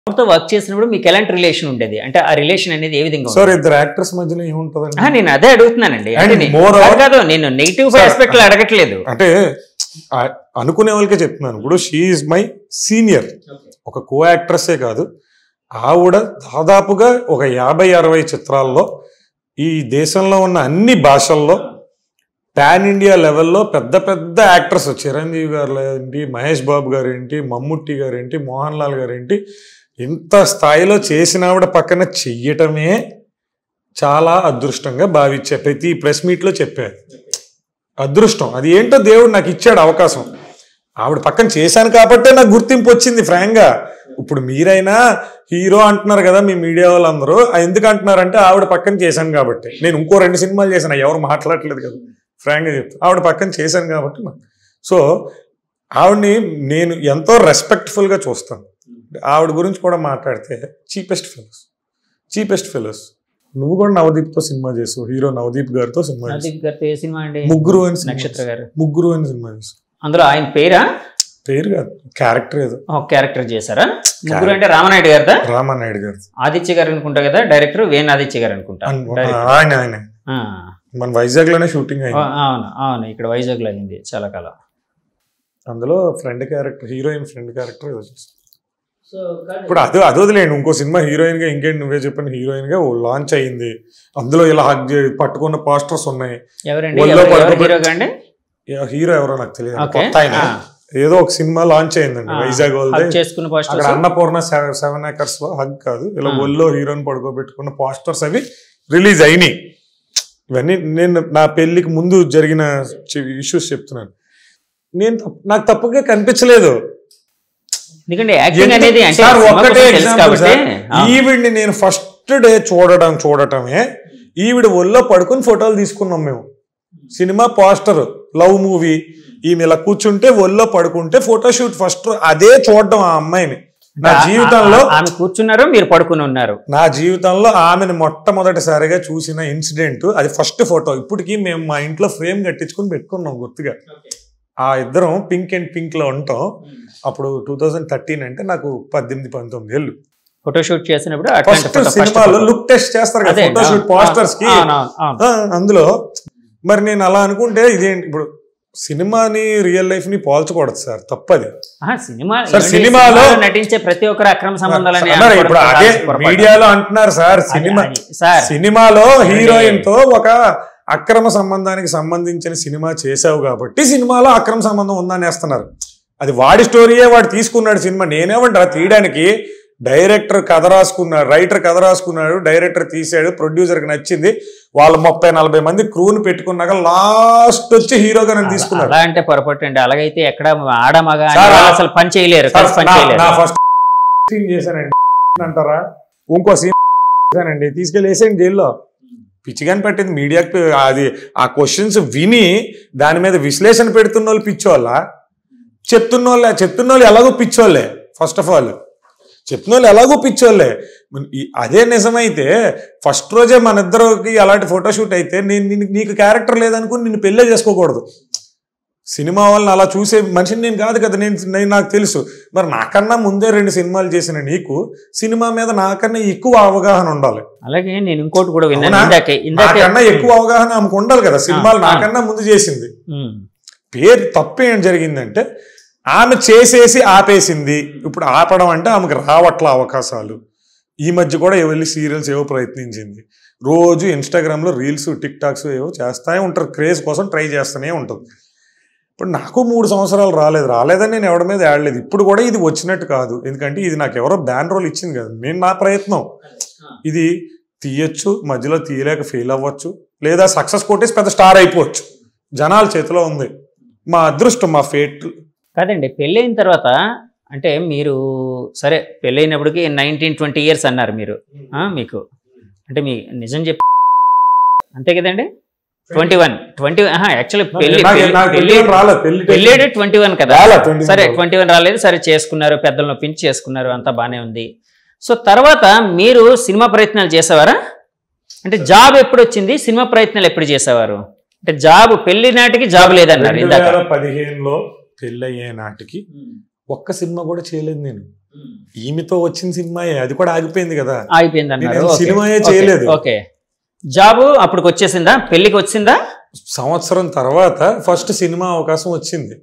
తో వర్క్ చేసినప్పుడు మీకు ఎలాంటి రిలేషన్ ఉండేది అంటే ఆ రిలేషన్ అనేది ఏ విధంగా సార్ ఉండేది? ఇద్దరు యాక్టర్స్ మధ్యలో ఏముంటదండి ఆ, నేను అదే అడుగుతున్నానండి అంటే And నేను- more కాదు over- కాదు నేను నెగిటివ్ Sir, ఆస్పెక్ట్ లో అడగట్లేదు అంటే ఆ- అనుకునే వాళ్ళకే చెప్తున్నాను ఇప్పుడు షీఈ్ మై సీనియర్ ఒక కో యాక్ట్రెస్సే కాదు ఆవిడ దాదాపుగా ఒక యాభై అరవై చిత్రాల్లో ఈ దేశంలో ఉన్న అన్ని భాషల్లో పాన్ ఇండియా లెవెల్లో పెద్ద పెద్ద యాక్టర్స్ చిరంజీవి గారు ఏంటి మహేష్ బాబు గారు ఏంటి మమ్ముట్టి గారు ఏంటి మోహన్ లాల్ గారు ఏంటి ఇంత స్థాయిలో చేసిన ఆవిడ పక్కన చెయ్యటమే చాలా అదృష్టంగా భావించా ప్రతి ప్రెస్ మీట్లో చెప్పారు అదృష్టం అది ఏంటో దేవుడు నాకు ఇచ్చాడు అవకాశం ఆవిడ పక్కన చేశాను కాబట్టే నాకు గుర్తింపు వచ్చింది ఫ్రాంక్గా ఇప్పుడు మీరైనా హీరో అంటున్నారు కదా మీ మీడియా వాళ్ళందరూ ఆ ఎందుకు అంటున్నారంటే ఆవిడ పక్కన చేశాను కాబట్టి నేను ఇంకో రెండు సినిమాలు చేశాను ఎవరు మాట్లాడట్లేదు కదా ఫ్రాంక్గా చెప్తా ఆవిడ పక్కన చేశాను కాబట్టి నాకు- సో ఆవిడని నేను ఎంతో రెస్పెక్ట్ఫుల్గా చూస్తాను ఆవిడ గురించి కూడా మాట్లాడితే చీపెస్ట్ ఫెలోస్ చీపెస్ట్ ఫెలోస్ నువ్వు కూడా నవదీప్తో సినిమా చేసావు హీరో నవదీప్ గారితో సినిమా చేసావు నవదీప్ గారితో ఏ సినిమా అండి ముగ్గురు అని సినిమా నక్షత్ర గారు ముగ్గురు అని సినిమా చేసావు అందులో ఆయన పేరా పేరు కాదు క్యారెక్టర్ ఏదో ఒక క్యారెక్టర్ చేశారా ముగ్గురు అంటే రామనాయుడు గారిదా రామానాయుడు గారు ఆదిత్య గారు అనుకుంటా కదా డైరెక్టర్ వేణు ఆదిత్య గారు అనుకుంటా అను- Director. ఆయన ఆయన ఆ, మన వైజాగ్ లోనే షూటింగ్ అయింది ఆ, అవును అవును ఇక్కడ వైజాగ్ లో అయింది చాలా కాలం అందులో friend character heroine friend character ఏదో చేసావు ఇప్పుడు అది అది వదిలేండి ఇంకో సినిమా హీరోయిన్ గా ఇంకేంటి నువ్వే చెప్పిన హీరోయిన్ గా లాంచ్ అయింది అందులో ఇలా hug చే- పట్టుకున్న పోస్టర్స్ ఉన్నాయి ఎవరండి ఒళ్ళో ఎవరు- ఎవరు పడుకోబెట్టి- హీరోగా అండి హీరో ఎవరో నాకు తెలియదు ఓకే కొత్త ఆయన ఏదో ఒక సినిమా లాంచ్ అయిందండి వైజాగ్ వాళ్ళది చేసుకున్న అక్కడ posters Annapurna seven seven acres లో హగ్ కాదు ఇలా ఆ. ఒళ్ళో హీరోని పడుకోబెట్టుకున్న పోస్టర్స్ అవి రిలీజ్ అయినాయి ఇవన్నీ నేను నా పెళ్లికి ముందు జరిగిన ఇష్యూస్ చెప్తున్నాను నేను తప్పు- నాకు తప్పుగా కనిపించలేదు ఎందుకంటే యాక్టింగ్ ఎందుకు- అనేది అంటే సార్, సినిమా ఒక్కటే కోసం తెలుసు example కాబట్టి సార్. ఆ, ఈవిడ్ని నేను ఫస్ట్ డే చూడడం చూడటమే ఈవిడ ఒళ్ళో పడుకుని ఫోటోలు తీసుకున్నాం మేము సినిమా పోస్టర్ లవ్ మూవీ ఈమె ఇలా కూర్చుంటే ఒళ్ళో పడుకుంటే ఫోటోషూట్ ఫస్ట్ అదే చూడడం ఆ అమ్మాయిని నా ఆ- జీవితంలో ఆ- ఆమె కూర్చున్నారు మీరు పడుకుని ఉన్నారు నా జీవితంలో ఆమెను మొట్టమొదటిసారిగా చూసిన ఇన్సిడెంట్ అది ఫస్ట్ ఫోటో ఇప్పటికీ మేము మా ఇంట్లో ఫ్రేమ్ కట్టించుకుని పెట్టుకున్నాం గుర్తుగా ఆ ఇద్దరం పింక్ అండ్ పింక్ లో ఉంటాం అప్పుడు టూ థౌజండ్ థర్టీన్ అంటే నాకు పద్దెనిమిది పంతొమ్మిది ఏళ్ళు ఫోటోషూట్ చేసినప్పుడు అట్లాంటి ఫస్ట్ photo- first సినిమాలో photo. లుక్ టెస్ట్ చేస్తారు కదా అదే, ఫోటోషూట్ అవును, పోస్టర్స్ కి అవును, అవును, అవును. ఆ, అందులో మరి నేను అలా అనుకుంటే ఇదేంటి ఇప్పుడు సినిమాని రియల్ లైఫ్ ని పోల్చకూడదు సార్ తప్పది ఆహా, సినిమా సార్, ఏమండి, సినిమాలో- సినిమాలో నటించే ప్రతి ఒక్కరు అక్రమ సంబంధాలని అన్నారు, ఇప్పుడు అనుకోవడం అదే చాలా పొరపాటు. మీడియాలో అంటున్నారు సార్ అది- సినిమా అది- సార్ సినిమాలో హీరోయిన్ తో ఒక అక్రమ సంబంధానికి సంబంధించిన సినిమా చేసావు కాబట్టి సినిమాలో అక్రమ సంబంధం ఉందని వేస్తున్నారు అది వాడి స్టోరీయే వాడు తీసుకున్నాడు సినిమా నేనేమంటా తీయడానికి డైరెక్టర్ కథ రాసుకున్నాడు రైటర్ కథ రాసుకున్నాడు డైరెక్టర్ తీసాడు ప్రొడ్యూసర్కి నచ్చింది వాళ్ళు ముప్పై నలభై మంది క్రూని పెట్టుకున్నాక లాస్ట్ వచ్చి హీరోగా నన్ను తీసుకున్నారు అలా అంటే పొరపాటు అండి అలాగైతే ఎక్కడ ఆడ మగ అని సార్, వాళ్ళు అసలు పని చేయలేరు కలిసి పని నా- చేయలేరు నా ఫస్ట్ సీన్ చేశానండి అంటారా ఇంకో సీన్ చేశానండి తీసుకెళ్ళి వేసేయండి జైల్లో పిచ్చిగాని పెట్టింది మీడియాకి అది ఆ క్వశ్చన్స్ విని దాని మీద విశ్లేషణ పెడుతున్న వాళ్ళు పిచ్చోళ్ళ చెప్తున్న వాళ్ళే చెప్తున్న వాళ్ళు ఎలాగో పిచ్చోళ్ళే ఫస్ట్ ఆఫ్ ఆల్ చెప్తున్న వాళ్ళు ఎలాగో పిచ్చోళ్ళే మన- ఈ- అదే నిజమైతే ఫస్ట్ రోజే మన ఇద్దరికి అలాంటి ఫోటోషూట్ అయితే నేను నిన్ను- నీకు క్యారెక్టర్ లేదనుకుని నిన్ను పెళ్ళే చేసుకోకూడదు సినిమా వాళ్ళని అలా చూసే మనిషిని నేను కాదు కదా నేను నేను నాకు తెలుసు మరి నాకన్నా ముందే రెండు సినిమాలు చేసిన నీకు సినిమా మీద నాకన్నా ఎక్కువ అవగాహన ఉండాలి అలాగే నేను ఇంకోటి కూడా విన్నాను అవునా? ఇందాకే ఇందాకే నాకన్నా ఎక్కువ అవగాహన ఆమెకు ఉండాలి కదా సినిమాలు ఆ, ఆ. నాకన్నా ముందు చేసింది ఉమ్. పేరు తప్పు ఏం జరిగిందంటే ఆమె చేసేసి ఆపేసింది ఇప్పుడు ఆపడం అంటే ఆమెకు రావట్ల అవకాశాలు ఈ మధ్య కూడా వెళ్ళి సీరియల్స్ ఏవో ప్రయత్నించింది రోజు ఇన్స్టాగ్రామ్లో రీల్స్ టిక్ టాక్స్ ఏవో చేస్తూనే ఉంటారు క్రేజ్ కోసం ట్రై చేస్తూనే ఉంటుంది ఇప్పుడు నాకు మూడు సంవత్సరాలు రాలేదు రాలేదని నేను ఎవరి మీద ఆడలేదు ఇప్పుడు కూడా ఇది వచ్చినట్టు కాదు ఎందుకంటే ఇది నాకు ఎవరో బ్యాన్ రోల్ ఇచ్చింది కదా నేను నా ప్రయత్నం ఇది తీయచ్చు మధ్యలో తీయలేక ఫెయిల్ అవ్వచ్చు లేదా సక్సెస్ కొట్టేసి పెద్ద స్టార్ అయిపోవచ్చు జనాల చేతిలో ఉంది మా అదృష్టం మా ఫేట్ కాదండి పెళ్ళైన తర్వాత అంటే మీరు సరే పెళ్ళైనప్పటికి నైన్టీన్ ట్వంటీ ఇయర్స్ అన్నారు మీరు ఆ, మీకు అంటే మీ నిజం చెప్పి అంతే కదండి ట్వంటీ వన్ ట్వంటీ యాక్చువల్లీ పెళ్లి నాకు- నాకు పెళ్లి పెళ్ళి రాలేదు పెళ్లి పెళ్ళేడు ట్వంటీ వన్ కదా రాలే, 21 సరే రాలే. ట్వంటీ వన్ రాలేదు సరే చేసుకున్నారు పెద్దలను పెంచి చేసుకున్నారు అంతా బానే ఉంది సో తర్వాత మీరు సినిమా ప్రయత్నాలు చేసేవారా అంటే జాబ్ ఎప్పుడు వచ్చింది సినిమా ప్రయత్నాలు ఎప్పుడు చేసేవారు అంటే జాబ్ పెళ్లి నాటికి జాబ్ లేదన్నారు రెండు ఇందాక వేల పదిహేనులో పెళ్ళయ్యే నాటికి ఒక్క సినిమా కూడా చేయలేదు నేను ఈమెతో వచ్చిన సినిమా అది కూడా ఆగిపోయింది కదా అయిపోయింది అన్నారు నేను ఓకే. సినిమాయే ఓకే, చేయలేదు. ఓకే జాబ్ అప్పటికి వచ్చేసిందా పెళ్లికి వచ్చిందా సంవత్సరం తర్వాత ఫస్ట్ సినిమా అవకాశం వచ్చింది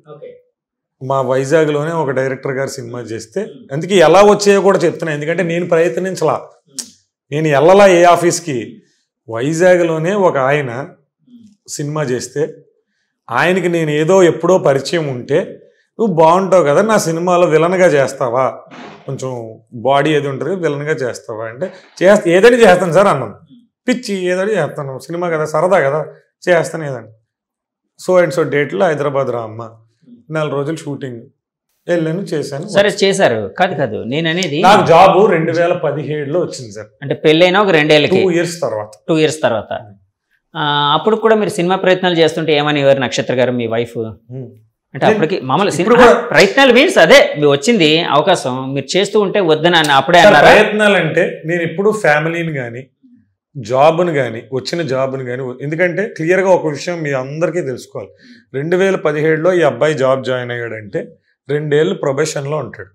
మా వైజాగ్లోనే ఒక డైరెక్టర్ గారు సినిమా చేస్తే అందుకే ఎలా వచ్చాయో కూడా చెప్తున్నా ఎందుకంటే నేను ప్రయత్నించలా నేను వెళ్ళలా ఏ ఆఫీస్కి వైజాగ్లోనే ఒక ఆయన సినిమా చేస్తే ఆయనకి నేను ఏదో ఎప్పుడో పరిచయం ఉంటే నువ్వు బాగుంటావు కదా నా సినిమాలో విలన్గా చేస్తావా కొంచెం బాడీ ఏది ఉంటుంది విలన్గా చేస్తావా అంటే చేస్తా ఏదైనా చేస్తాను సార్ అన్నాను పిచ్చి ఏదైనా చేస్తాను సినిమా కదా సరదా కదా చేస్తాను ఏదండి సో అండ్ సో డేట్లో హైదరాబాద్ రా అమ్మ నెల రోజులు షూటింగ్ వెళ్ళాను చేశాను సరే చేశారు కాదు కాదు నేను అనేది నాకు జాబ్ రెండు వేల పదిహేడులో వచ్చింది సార్ అంటే పెళ్ళైనా ఒక రెండేళ్ళకి టూ ఇయర్స్ తర్వాత టూ ఇయర్స్ తర్వాత ఆ, అప్పుడు కూడా మీరు సినిమా ప్రయత్నాలు చేస్తుంటే ఏమని ఎవరు నక్షత్ర గారు మీ వైఫ్ అంటే నేను- అప్పటికి మామూలు ఇప్పుడు సినిమా కూడా- ప్రయత్నాలు మీన్స్ అదే మీ వచ్చింది అవకాశం మీరు చేస్తూ ఉంటే వద్దని అన్న అప్పుడే సార్, అన్నారా ప్రయత్నాలు అంటే నేను ఎప్పుడు ఫ్యామిలీని కానీ జాబ్ని కానీ వచ్చిన జాబ్ని కానీ ఎందుకంటే క్లియర్గా ఒక విషయం మీ అందరికీ తెలుసుకోవాలి రెండు వేల పదిహేడులో ఈ అబ్బాయి జాబ్ జాయిన్ అయ్యాడంటే రెండేళ్ళు ప్రొబేషన్లో ఉంటాడు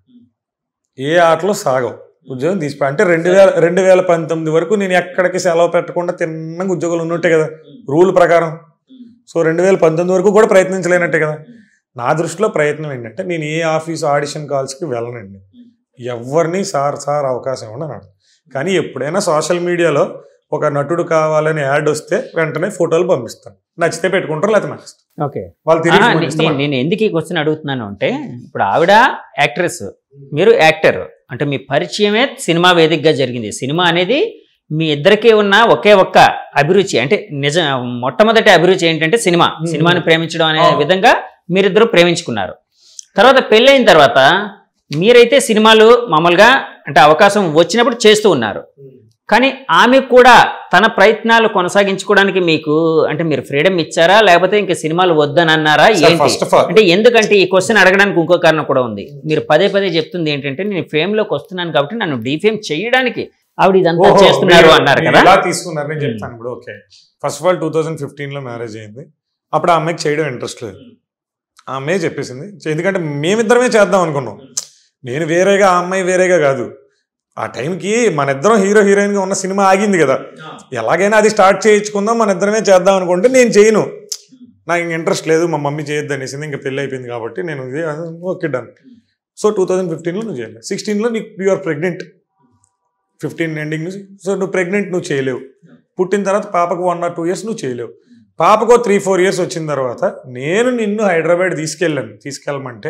ఏ ఆటలో సాగవు ఉద్యోగం తీసిపో అంటే రెండు వేల రెండు వేల పంతొమ్మిది వరకు నేను ఎక్కడికి సెలవు పెట్టకుండా తిన్నగా ఉద్యోగాలు ఉన్నట్టే కదా రూల్ ప్రకారం సో రెండు వేల పంతొమ్మిది వరకు కూడా ప్రయత్నించలేనట్టే కదా నా దృష్టిలో ప్రయత్నం ఏంటంటే నేను ఏ ఆఫీస్ ఆడిషన్ కాల్స్కి వెళ్ళనండి ఎవరిని సార్ సార్ అవకాశం ఇవ్వండి అన్నాడు కానీ ఎప్పుడైనా సోషల్ మీడియాలో ఒక నటుడు కావాలని యాడ్ వస్తే వెంటనే ఫోటోలు పంపిస్తాను నచ్చితే పెట్టుకుంటారు లేకపోతే నాకు ఇష్టం. ఓకే వాళ్ళు ఆ, తిరిగి ఫోన్ నే- ఇస్తే నేను నేను ఎందుకు ఈ క్వశ్చన్ అడుగుతున్నాను అంటే ఇప్పుడు ఆవిడ యాక్ట్రెస్ మీరు యాక్టర్ అంటే మీ పరిచయమే సినిమా వేదికగా జరిగింది సినిమా అనేది మీ ఇద్దరికి ఉన్న ఒకే ఒక్క అభిరుచి అంటే నిజ మొట్టమొదటి అభిరుచి ఏంటంటే సినిమా Hmm. సినిమాని ప్రేమించడం అనే అవును. విధంగా మీరిద్దరు ప్రేమించుకున్నారు తర్వాత పెళ్ళైన తర్వాత మీరైతే సినిమాలు మామూలుగా అంటే అవకాశం వచ్చినప్పుడు చేస్తూ ఉన్నారు కానీ ఆమె కూడా తన ప్రయత్నాలు కొనసాగించుకోవడానికి మీకు అంటే మీరు ఫ్రీడమ్ ఇచ్చారా లేకపోతే ఇంకా సినిమాలు వద్దని అన్నారా సార్, ఏంటి ఫస్ట్ ఆఫ్ ఆల్ అంటే ఎందుకంటే ఈ క్వశ్చన్ అడగడానికి ఇంకో కారణం కూడా ఉంది మీరు పదే పదే చెప్తుంది ఏంటంటే నేను ఫేమ్ లోకి వస్తున్నాను కాబట్టి నన్ను డీఫేమ్ చేయడానికి ఆవిడ ఇదంతా ఓహో, చేస్తున్నారు మీరు- అన్నారు మీరు కదా ఎలా తీసుకున్నారు నేను చెప్తాను ఇప్పుడు okay first of all two thousand ఫిఫ్టీన్లో మ్యారేజ్ అయింది అప్పుడు ఆ అమ్మాయికి చేయడం ఇంట్రెస్ట్ లేదు ఆ అమ్మాయి చెప్పేసింది ఎందుకంటే మేమిద్దరమే చేద్దాం అనుకున్నాం నేను వేరేగా ఆ అమ్మాయి వేరేగా కాదు ఆ టైంకి మన ఇద్దరం హీరో హీరోయిన్గా ఉన్న సినిమా ఆగింది కదా ఎలాగైనా అది స్టార్ట్ చేయించుకుందాం మన ఇద్దరమే చేద్దాం అనుకుంటే నేను చేయను నాకు ఇంక ఇంట్రెస్ట్ లేదు మా మమ్మీ చేయొద్దు అనేసింది ఇంకా పెళ్ళి అయిపోయింది కాబట్టి నేను ఇది okay done so two thousand ఫిఫ్టీన్లో నువ్వు చేయలేవు సిక్స్టీన్లో నీకు you are pregnant fifteen ending నుంచి సో నువ్వు ప్రెగ్నెంట్ నువ్వు చేయలేవు పుట్టిన తర్వాత పాపకు వన్ ఆర్ టూ ఇయర్స్ నువ్వు చేయలేవు పాపకు త్రీ ఫోర్ ఇయర్స్ వచ్చిన తర్వాత నేను నిన్ను హైదరాబాద్ తీసుకెళ్ళాను తీసుకెళ్ళమంటే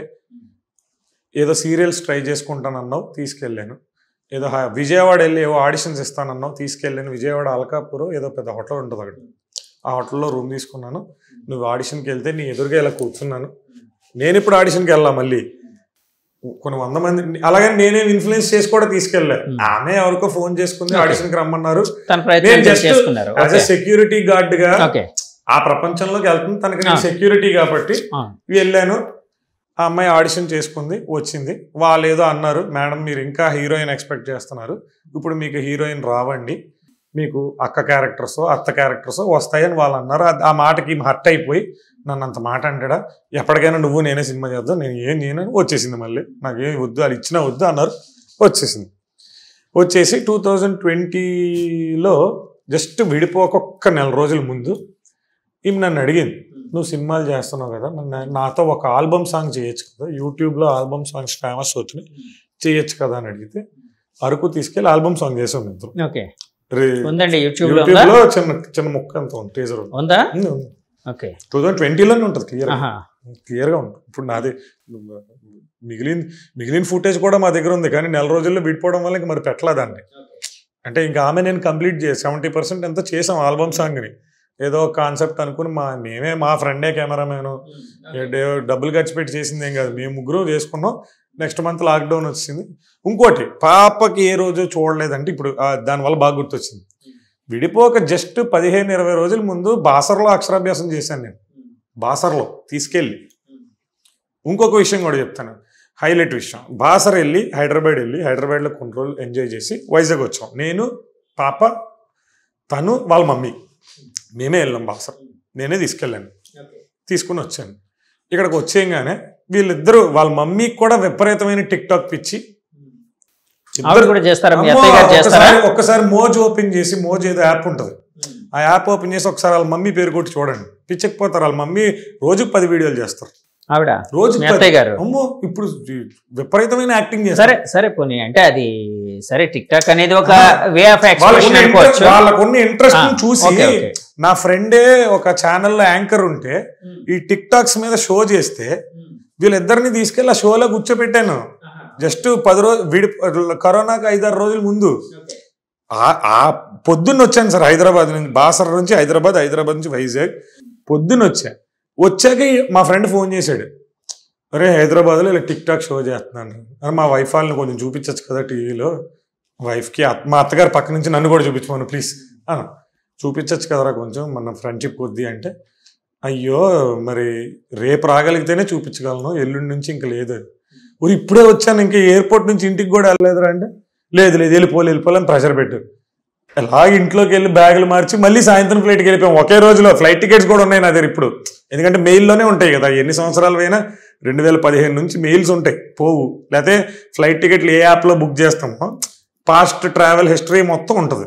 ఏదో సీరియల్స్ ట్రై చేసుకుంటానన్నావు తీసుకెళ్ళాను ఏదో హా- విజయవాడ వెళ్ళి ఏవో ఆడిషన్స్ ఇస్తానన్నావు తీసుకెళ్ళాను విజయవాడ అల్కాపూర్ ఏదో పెద్ద హోటల్ ఉంటుంది అక్కడ ఆ హోటల్లో రూమ్ తీసుకున్నాను నువ్వు ఆడిషన్కి వెళ్తే నీ ఎదురుగా ఇలా కూర్చున్నాను నేను ఇప్పుడు ఆడిషన్కి వెళ్ళా మళ్ళీ కొన్ని వంద మంది అలాగని నేనేం ఇన్ఫ్లుయెన్స్ చేసి కూడా తీసుకెళ్ళా Hmm. ఆమె ఎవరికో ఫోన్ చేసుకుంది Okay. ఆడిషన్కి రమ్మన్నారు తన నేను ప్రయత్నం జస్ట్ చేసుకున్నారు యాజ్ ఎ సెక్యూరిటీ గార్డ్ గా ఓకే ఆ ప్రపంచంలోకి వెళ్తుంది తనకి నేను Ah. సెక్యూరిటీ కాబట్టి Ah. వెళ్ళాను ఆ అమ్మాయి ఆడిషన్ చేసుకుంది వచ్చింది వాళ్ళు ఏదో అన్నారు మేడం మీరు ఇంకా హీరోయిన్ ఎక్స్పెక్ట్ చేస్తున్నారు ఇప్పుడు మీకు హీరోయిన్ రావండి మీకు అక్క క్యారెక్టర్స్ అత్త క్యారెక్టర్స్ వస్తాయని వాళ్ళు అన్నారు అది- ఆ మాటకి హర్ట్ అయిపోయి నన్ను అంత మాట అంటాడా ఎప్పటికైనా నువ్వు నేనే సినిమా చేద్దాం నేను ఏం నేను వచ్చేసింది మళ్ళీ నాకు ఏం వద్దు అది ఇచ్చినా వద్దు అన్నారు వచ్చేసింది వచ్చేసి టూ థౌజండ్ ట్వంటీలో జస్ట్ విడిపోక ఒక్క నెల రోజుల ముందు ఈమె నన్ను అడిగింది నువ్వు సినిమాలు చేస్తున్నావు కదా నన్ను- నాతో ఒక ఆల్బమ్ సాంగ్ చేయొచ్చు కదా యూట్యూబ్లో ఆల్బమ్ సాంగ్స్ ఫేమస్ అవుతున్నాయి చేయొచ్చు కదా అని అడిగితే అరకు తీసుకెళ్ళి ఆల్బమ్ సాంగ్ చేసాం ఇద్దరు ఓకే ఉందండి యూట్యూబ్ లో ఉందా యూట్యూబ్లో చిన్న చిన్న ముక్క అంత ఉంది టీజర్ ఉందా ఓకే టూ థౌజండ్ ట్వంటీలోనే ఉంటుంది క్లియర్ ఆహా క్లియర్గా ఉంటుంది ఇప్పుడు నాది మిగిలిన మిగిలిన ఫుటేజ్ కూడా మా దగ్గర ఉంది కానీ నెల రోజుల్లో విడిపోవడం వల్ల ఇంక మరి పెట్టలే దాన్ని అంటే ఇంకా ఆమె నేను కంప్లీట్ చేసి సెవెంటీ పర్సెంట్ ఎంతో చేసాం ఆల్బమ్ సాంగ్ని ఏదో కాన్సెప్ట్ అనుకుని మా మేమే మా ఫ్రెండే కెమెరామెను డబ్బులు ఖర్చు పెట్టి చేసింది ఏం కాదు మేము ముగ్గురు చేసుకున్నాం నెక్స్ట్ మంత్ లాక్డౌన్ వచ్చింది ఇంకోటి పాపకి ఏ రోజు చూడలేదంటే ఇప్పుడు ఆ, దానివల్ల బాగా గుర్తొచ్చింది విడిపోక జస్ట్ పదిహేను ఇరవై రోజుల ముందు బాసర్లో అక్షరాభ్యాసం చేశాను నేను బాసర్లో తీసుకెళ్ళి ఇంకొక విషయం కూడా చెప్తాను హైలైట్ విషయం బాసర్ వెళ్ళి హైదరాబాద్ వెళ్ళి హైదరాబాద్లో కొన్ని రోజులు ఎంజాయ్ చేసి వైజాగ్ వచ్చాం నేను పాప తను వాళ్ళ మమ్మీ మేమే వెళ్ళాం బాసర్ నేనే తీసుకెళ్ళాను తీసుకుని వచ్చాను ఇక్కడికి వచ్చేయంగానే వీళ్ళిద్దరూ వాళ్ళ మమ్మీకి కూడా విపరీతమైన టిక్ టాక్ పిచ్చి ఆవిడ కూడా చేస్తారా మీ అమ్మో, అత్తయ్య గారు చేస్తారా ఒక్కసారి ఒక్కసారి మోజ్ ఓపెన్ చేసి మోజ్ ఏదో యాప్ ఉంటుంది ఆ యాప్ ఓపెన్ చేసి ఒకసారి వాళ్ళ మమ్మీ పేరు కొట్టి చూడండి పిచ్చకపోతారు వాళ్ళ మమ్మీ రోజుకి పది వీడియోలు చేస్తారు ఆవిడ రోజు మీ అత్తయ్య గారు అమ్మో ఇప్పుడు విపరీతమైన యాక్టింగ్ సరే చేస్తారు సరే పోనీ అంటే అది సరే టిక్ టాక్ అనేది ఒక ఆహా. వే ఆఫ్ ఎక్స్ప్రెషన్ వాళ్ళకున్న అనుకోవచ్చు ఇంట్రెస్ట్- వాళ్ళకున్న ఇంట్రెస్ట్ ఆ, చూసి ఓకే, ఓకే. నా ఫ్రెండే ఒక ఛానల్లో యాంకర్ ఉంటే ఈ టిక్ టాక్స్ మీద షో చేస్తే వీళ్ళిద్దరిని తీసుకెళ్ళి ఆ షోలో కూర్చోబెట్టాను జస్ట్ పది రోజులు వీడి కరోనాకి ఐదారు రోజుల ముందు ఆ- ఆ పొద్దున్న వచ్చాను సార్ హైదరాబాద్ నుంచి బాసర నుంచి హైదరాబాద్ హైదరాబాద్ నుంచి వైజాగ్ పొద్దున్న వచ్చా వచ్చాక ఈ- మా ఫ్రెండ్ ఫోన్ చేశాడు అరే హైదరాబాద్లో ఇలా టిక్ టాక్ షో చేస్తున్నాను అని మా వైఫ్ వాళ్ళని కొంచెం చూపించచ్చు కదా టీవీలో వైఫ్కి అత్- మా అత్తగారు పక్క నుంచి నన్ను కూడా చూపించమను ప్లీజ్ అను చూపించచ్చు కదరా కొంచెం మన ఫ్రెండ్షిప్ కొద్ది అంటే అయ్యో మరి రేపు రాగలిగితేనే చూపించగలను ఎల్లుండి నుంచి ఇంక లేదు ఊరు ఇప్పుడే వచ్చాను ఇంకా ఎయిర్పోర్ట్ నుంచి ఇంటికి కూడా వెళ్ళలేదురా అంటే లేదు లేదు వెళ్ళిపోలే వెళ్ళిపోలేని ప్రెషర్ పెట్టారు అలాగ ఇంట్లోకి వెళ్ళి బ్యాగులు మార్చి మళ్ళీ సాయంత్రం ఫ్లైట్కి వెళ్ళిపోయాం ఒకే రోజులో ఫ్లైట్ టికెట్స్ కూడా ఉన్నాయి నా దగ్గర ఇప్పుడు ఎందుకంటే మెయిల్లోనే ఉంటాయి కదా ఎన్ని సంవత్సరాలు అయినా రెండు వేల పదిహేను నుంచి మెయిల్స్ ఉంటాయి పోవు లేకపోతే ఫ్లైట్ టికెట్లు ఏ యాప్లో బుక్ చేస్తామో పాస్ట్ ట్రావెల్ హిస్టరీ మొత్తం ఉంటుంది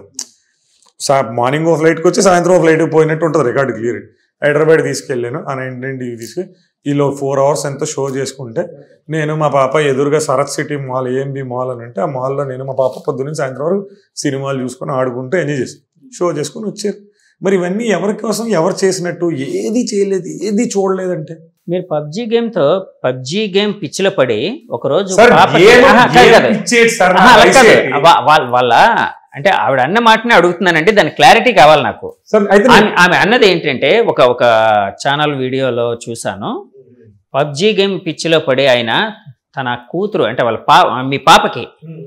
సా మార్నింగ్ ఓ ఫ్లైట్కి వచ్చి సాయంత్రం ఓ ఫ్లైట్కి పోయినట్టు ఉంటుంది రికార్డు క్లియర్ హైదరాబాద్ తీసుకెళ్ళాను ఆ నైన్ నైన్ టీవీ తీసుకెళ్ళి ఈలో ఫోర్ అవర్స్ ఎంతో షో చేసుకుంటే నేను మా పాప ఎదురుగా Sarath city mall AMB mall అని అంటే ఆ మాల్లో నేను మా పాప పొద్దున్న సాయంత్రం వరకు సినిమాలు చూసుకొని ఆడుకుంటూ ఎంజాయ్ చేసి షో చేసుకొని వచ్చారు మరి ఇవన్నీ ఎవరి కోసం ఎవరు చేసినట్టు ఏది చేయలేదు ఏది చూడలేదంటే మీరు పబ్జి గేమ్ తో పబ్జి గేమ్ పిచ్చిలో పడి ఒక రోజు సార్ పాపకి- గేమ్ ఆహా, కాదు, గేమ్ కాదు. ఇచ్చేది సార్ ఆహా, అలా కాదు. దయచేసి. వా- వాళ్ళ వాళ్ళ అంటే ఆవిడ అన్న మాటనే అడుగుతున్నానంటే దాని క్లారిటీ కావాలి నాకు సార్ అయితే ఆమె ఆమె అన్నది ఏంటంటే ఒక ఒక ఛానల్ వీడియోలో చూసాను పబ్జి గేమ్ పిచ్చిలో పడి ఆయన తన కూతురు అంటే వాళ్ళ పా మీ పాపకి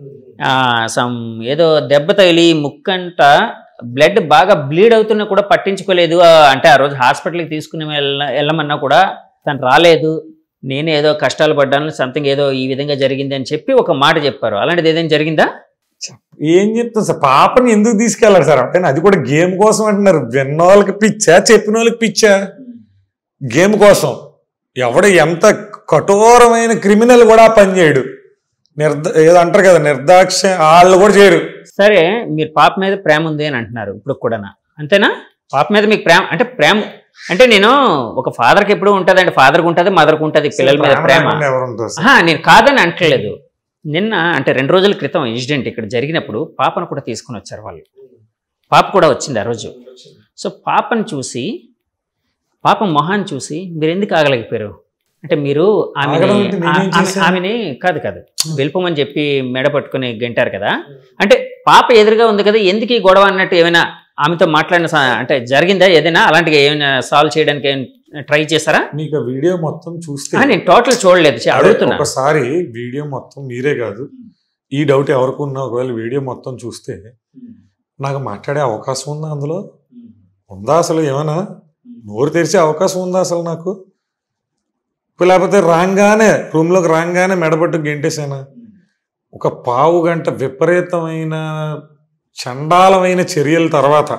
సమ్ ఏదో దెబ్బ తగిలి ముక్కంట బ్లడ్ బాగా బ్లీడ్ అవుతున్నా కూడా పట్టించుకోలేదు ఆ, అంటే ఆ రోజు హాస్పిటల్కి తీసుకుని వెళ్ళ వెళ్ళమన్నా కూడా తను రాలేదు నేను ఏదో కష్టాలు పడ్డాను సంథింగ్ ఏదో ఈ విధంగా జరిగింది అని చెప్పి ఒక మాట చెప్పారు అలాంటిది ఏదైనా జరిగిందా ఏం చెప్తాం సార్ పాపని ఎందుకు తీసుకెళ్లారు సార్ అంటే అది కూడా గేమ్ కోసం అంటున్నారు విన్న వాళ్ళకి పిచ్చా చెప్పిన వాళ్ళకి పిచ్చా గేమ్ కోసం ఎవడు ఎంత కఠోరమైన క్రిమినల్ కూడా ఆ పని చేయడు నిర్ద ఏదో అంటారు కదా నిర్దాక్ష వాళ్ళు కూడా చేయరు సరే మీరు పాప మీద ప్రేమ ఉంది అని అంటున్నారు ఇప్పుడు కూడా అంతేనా పాప మీద మీకు ప్రేమ అంటే ప్రేమ అంటే నేను ఒక ఫాదర్కి ఎప్పుడు ఉంటుంది అంటే ఫాదర్కి ఉంటుంది మదర్కి ఉంటుంది పిల్లల మీద ప్రేమ లేకుండా ఎవరు ఉంటారు సార్? ఆహా, నేను కాదని అంటలేదు నిన్న అంటే రెండు రోజుల క్రితం ఇన్సిడెంట్ ఇక్కడ జరిగినప్పుడు పాపను కూడా తీసుకుని వచ్చారు వాళ్ళు పాప కూడా వచ్చింది ఆ రోజు సో పాపను చూసి పాప మొహాన్ని చూసి మీరు ఎందుకు ఆగలేకపోయారు అంటే మీరు ఆమెని ఆగడం అంటే నేనేం ఆ- ఆమె- చేశాను? ఆమెని కాదు కాదు వెళ్ళిపోమని చెప్పి మెడ పట్టుకుని గంటారు కదా అంటే పాప ఎదురుగా ఉంది కదా ఎందుకు ఈ గొడవ అన్నట్టు ఏమైనా ఆమెతో మాట్లాడిన స- అంటే జరిగిందా ఏదైనా అలాంటివి ఏమైనా సాల్వ్ చేయడానికి ఏమైనా ట్రై చేశారా మీకు ఆ వీడియో మొత్తం చూస్తే ఆ, నేను టోటల్ చూడలేదు చే- అదే అడుగుతున్నా ఒకసారి వీడియో మొత్తం మీరే కాదు ఈ డౌట్ ఎవరికి ఉన్నా ఒకవేళ వీడియో మొత్తం చూస్తే నాకు మాట్లాడే అవకాశం ఉందా అందులో ఉందా అసలు ఏమైనా నోరు తెరిచే అవకాశం ఉందా అసలు నాకు ఇప్పుడు లేకపోతే రాగానే రూమ్లోకి రాగానే మెడబట్టు గెంటేసానా ఒక పావు గంట విపరీతమైన చండాలమైన చర్యల తర్వాత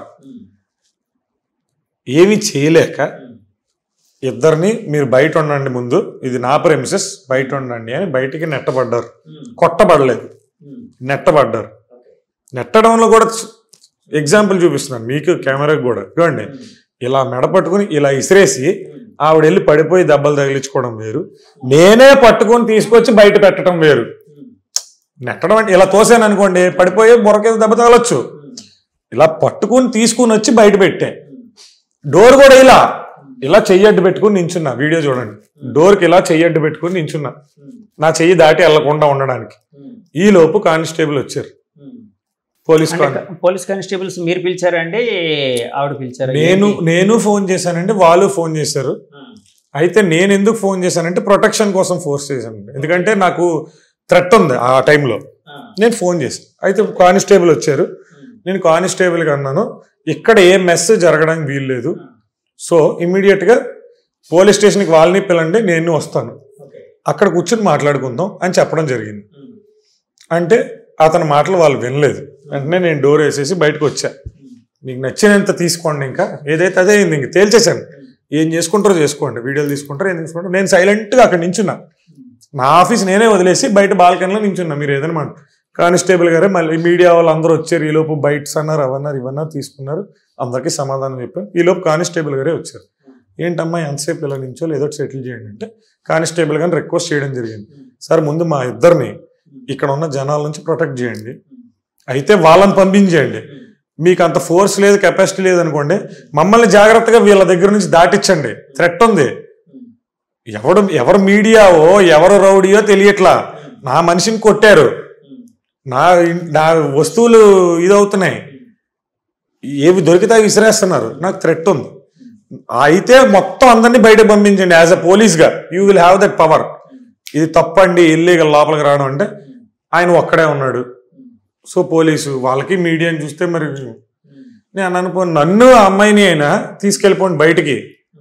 ఏమి చేయలేక ఇద్దరిని మీరు బయట ఉండండి ముందు ఇది నా ప్రెమిసెస్ బయట ఉండండి అని బయటికి నెట్టబడ్డారు కొట్టబడలేదు నెట్టబడ్డారు నెట్టడంలో కూడా ఎగ్జాంపుల్ చూపిస్తున్నాను మీకు కెమెరాకి కూడా చూడండి ఇలా మెడ పట్టుకుని ఇలా ఇసిరేసి ఆవిడ వెళ్ళి పడిపోయి దెబ్బలు తగిలించుకోవడం వేరు నేనే పట్టుకొని తీసుకొచ్చి బయట పెట్టడం వేరు నెట్టడం అంటే ఇలా తోసాను అనుకోండి పడిపోయి బొరకేది దెబ్బ తగలొచ్చు ఇలా పట్టుకుని తీసుకుని వచ్చి బయట పెట్టే డోర్ కూడా ఇలా ఇలా చెయ్యడ్డు పెట్టుకుని నించున్నా వీడియో చూడండి డోర్కి ఇలా చెయ్యడ్డు పెట్టుకుని నించున్నా నా చెయ్యి దాటి వెళ్లకుండా ఉండడానికి ఈ లోపు కానిస్టేబుల్ వచ్చారు పోలీస్ కాన్ అంటే పోలీస్ కానిస్టేబుల్స్ మీరు పిలిచారా అండి ఆవిడ పిలిచారా నేను నేను ఫోన్ చేశానంటే వాళ్ళు ఫోన్ చేశారు అయితే నేను ఎందుకు ఫోన్ చేశానంటే ప్రొటెక్షన్ కోసం ఫోర్స్ చేశాను ఎందుకంటే నాకు థ్రెట్ ఉంది ఆ టైంలో నేను ఫోన్ చేశాను అయితే కానిస్టేబుల్ వచ్చారు నేను కానిస్టేబుల్కి అన్నాను ఇక్కడ ఏ మెస్ జరగడానికి వీలు లేదు సో ఇమ్మీడియట్గా పోలీస్ స్టేషన్కి వాళ్ళని పిల్లండి నేను వస్తాను అక్కడ కూర్చొని మాట్లాడుకుందాం అని చెప్పడం జరిగింది అంటే అతని మాటలు వాళ్ళు వినలేదు వెంటనే నేను డోర్ వేసేసి బయటకు వచ్చా మీకు నచ్చినంత తీసుకోండి ఇంకా ఏదైతే అదే అయింది ఇంక తేల్చేశాను ఏం చేసుకుంటారో చేసుకోండి వీడియోలు తీసుకుంటారు ఏం తీసుకుంటారు నేను సైలెంట్గా అక్కడ నించున్నా నా ఆఫీస్ నేనే వదిలేసి బయట బాల్కనీలో నించున్నా మీరు ఏదైనా మాట కానిస్టేబుల్ గారే మళ్ళీ మీడియా వాళ్ళు అందరూ వచ్చారు ఈలోపు బైట్స్ అన్నారు అవన్నారు ఇవన్నారు తీసుకున్నారు అందరికీ సమాధానం చెప్పాను ఈలోపు కానిస్టేబుల్ గారే వచ్చారు ఏంటమ్మా ఎంతసేపు ఇలా నించో ఏదో ఒకటి సెటిల్ చేయండి అంటే కానిస్టేబుల్ గారిని రిక్వెస్ట్ చేయడం జరిగింది సార్ ముందు మా ఇద్దరిని ఇక్కడ ఉన్న జనాల నుంచి ప్రొటెక్ట్ చేయండి అయితే వాళ్ళని పంపించేయండి మీకు అంత ఫోర్స్ లేదు కెపాసిటీ లేదు అనుకోండి మమ్మల్ని జాగ్రత్తగా వీళ్ళ దగ్గర నుంచి దాటించండి థ్రెట్ ఉంది ఎవడు ఎవరు మీడియావో ఎవరు రౌడీయో తెలియట్లా నా మనిషిని కొట్టారు నా ఇన్- నా వస్తువులు ఇదవుతున్నాయి ఏవి దొరికితే అవి విసిరేస్తున్నారు నాకు థ్రెట్ ఉంది అయితే మొత్తం అందరినీ బయట పంపించండి యాజ్ అ పోలీస్గా you will have that power ఇది తప్పండి ఇల్లీగల్ లోపలికి రావడం అంటే ఆయన ఒక్కడే ఉన్నాడు సో పోలీసు వాళ్ళకి మీడియాని చూస్తే మరి నేను అనుకోను నన్ను ఆ అమ్మాయిని అయినా తీసుకెళ్ళిపోండి బయటికి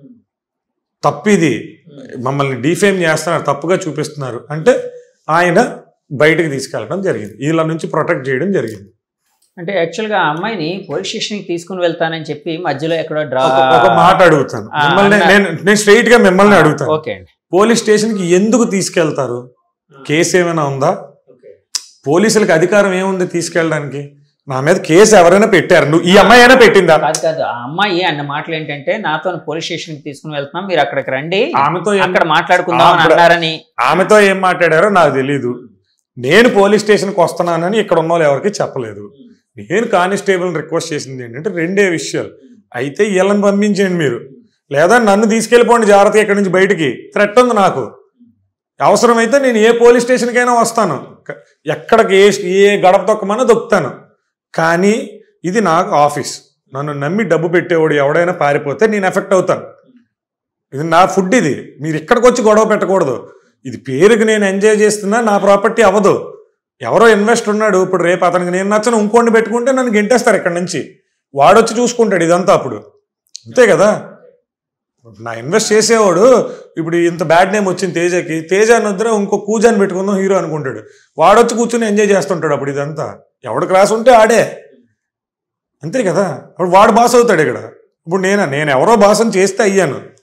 తప్పిది మమ్మల్ని డిఫేమ్ చేస్తున్నారు తప్పుగా చూపిస్తున్నారు అంటే ఆయన బయటికి తీసుకెళ్ళడం జరిగింది వీళ్ళ నుంచి ప్రొటెక్ట్ చేయడం జరిగింది అంటే యాక్చువల్గా ఆ అమ్మాయిని పోలీస్ స్టేషన్కి తీసుకుని వెళ్తానని చెప్పి మధ్యలో ఎక్కడో డ్రా ఒక- ఒక మాట అడుగుతాను ఆ, మిమ్మల్ని అన్న- నేను నేను స్ట్రైట్ గా మిమ్మల్ని అడుగుతాను ఓకే అండి పోలీస్ స్టేషన్ కి ఎందుకు తీసుకెళ్తారు కేసు ఏమైనా ఉందా పోలీసులకు అధికారం ఏముంది తీసుకెళ్ళడానికి నా మీద కేసు ఎవరైనా పెట్టారు నువ్వు ఈ అమ్మాయి అయినా పెట్టిందా కాదు కాదు ఆ అమ్మాయి అన్న మాటలు ఏంటంటే నాతో పోలీస్ స్టేషన్కి తీసుకుని వెళ్తున్నాం మీరు అక్కడికి రండి ఆమెతో ఏం- అక్కడ మాట్లాడుకుందాం అని అప్పుడు- అన్నారని ఆమెతో ఏం మాట్లాడారో నాకు తెలియదు నేను పోలీస్ స్టేషన్కి వస్తున్నానని ఇక్కడ ఉన్న వాళ్ళు ఎవరికి చెప్పలేదు నేను కానిస్టేబుల్ రిక్వెస్ట్ చేసింది ఏంటంటే రెండే విషయాలు అయితే వీళ్ళని పంపించేయండి మీరు లేదా నన్ను తీసుకెళ్ళిపోండి జాగ్రత్తగా ఇక్కడి నుంచి బయటికి థ్రెట్ ఉంది నాకు అవసరమైతే నేను ఏ పోలీస్ స్టేషన్కైనా వస్తాను క- ఎక్కడికి ఏ ఏ గడప తొక్కమన్నా దొక్కుతాను కానీ ఇది నాకు ఆఫీస్ నన్ను నమ్మి డబ్బు పెట్టేవాడు ఎవడైనా పారిపోతే నేను ఎఫెక్ట్ అవుతాను ఇది నా ఫుడ్ ఇది మీరు ఇక్కడికి వచ్చి గొడవ పెట్టకూడదు ఇది పేరుకి నేను ఎంజాయ్ చేస్తున్నా నా ప్రాపర్టీ అవ్వదు ఎవరో ఇన్వెస్ట్ ఉన్నాడు ఇప్పుడు రేపు అతనికి నేను నచ్చను ఇంకోటి పెట్టుకుంటే నన్ను గెంటేస్తారు ఇక్కడ నుంచి వాడొచ్చి చూసుకుంటాడు ఇదంతా అప్పుడు అంతే కదా నా ఇన్వెస్ట్ చేసేవాడు ఇప్పుడు ఇంత బ్యాడ్ నేమ్ వచ్చింది తేజకి తేజ వద్ద ఇంకో కూజాని పెట్టుకుందాం హీరో అనుకుంటాడు వాడొచ్చి కూర్చొని ఎంజాయ్ చేస్తుంటాడు అప్పుడు ఇదంతా ఎవడు క్లాస్ ఉంటే ఆడే అంతే కదా అప్పుడు వాడు బాస్ అవుతాడు ఇక్కడ ఇప్పుడు నేనా నేను ఎవరో బాసం చేస్తే అయ్యాను